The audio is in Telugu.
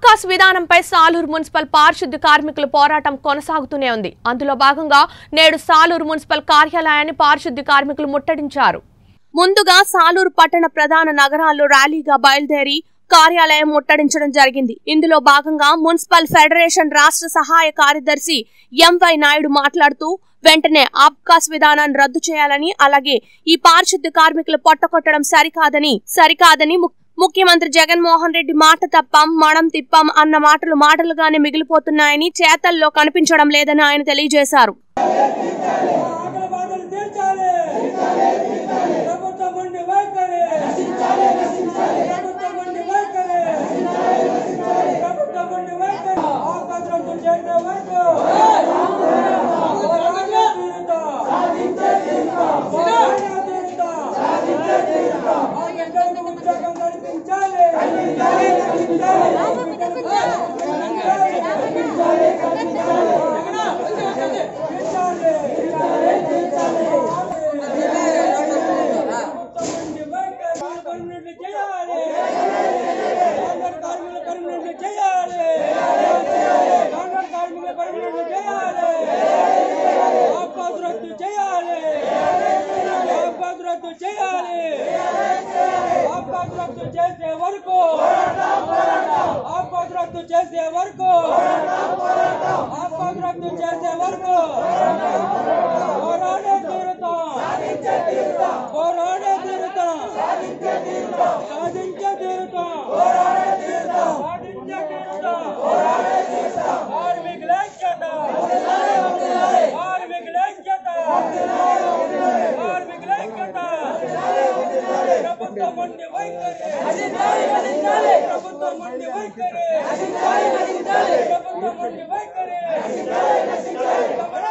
అబ్కాస్ విధానంపై సాలూరు మున్సిపల్ పారిశుద్ధ్య కార్మికుల పోరాటం కొనసాగుతూనే ఉంది అందులో భాగంగా నేడు సాలూరు మున్సిపల్ కార్యాలయాన్ని పారిశుద్ధ్య కార్మికులు ముట్టడించారు ముందుగా సాలూరు పట్టణ ప్రధాన నగరాల్లో ర్యాలీగా బయలుదేరి కార్యాలయం ముట్టడించడం జరిగింది ఇందులో భాగంగా మున్సిపల్ ఫెడరేషన్ రాష్ట్ర సహాయ కార్యదర్శి ఎంవై నాయుడు మాట్లాడుతూ వెంటనే ఆబ్కాస్ విధానాన్ని రద్దు చేయాలని అలాగే ఈ పారిశుద్ధ్య కార్మికులు పొట్టకొట్టడం సరికాదని సరికాదని ము- ముఖ్యమంత్రి జగన్మోహన్ రెడ్డి మాట తప్పం మడం తిప్పం అన్న మాటలు మాటలుగానే మిగిలిపోతున్నాయని చేతల్లో కనిపించడం లేదని ఆయన తెలియజేశారు ఆకలి బాధలు తీర్చాలి ప్రభుత్వం ఉండి వైఖరి ప్రభుత్వం ఉండి వైఖరి ప్రభుత్వం ఉండి వైఖరి ఆకద్రంతో చేసే వరకు పోరాడే తీరుతాం. పోరాడే తీరుతాం. ఆ బిడ్డలకు ఉద్యోగం కల్పించాలి పర్మనెంట్ చేయాలి కాంట్రాక్ట్ కార్మికుల పర్మనెంట్ చేయాలి కాంట్రాక్ట్ కార్మికుల పర్మనెంట్ చేయాలి ఆపాదు రద్దు చేయాలి ఆపాదు రద్దు చేయాలి ఆపాదు రద్దు చేసే వరకు ఆపాదు రద్దు చేసే వరకు ఆపాదు రద్దు చేసే వరకు పోరాడే తీరుతాం పోరాడే తీరుతాం సాధించే తీరుతాం సాధించే తీరుతాం కార్మికుల ఐక్యత కార్మికుల ఐక్యత కార్మికుల ఐక్యత ప్రభుత్వం ఉండి వైఖరి ప్రభుత్వం ఉండి వైఖరి ప్రభుత్వం ఉండి వైఖరి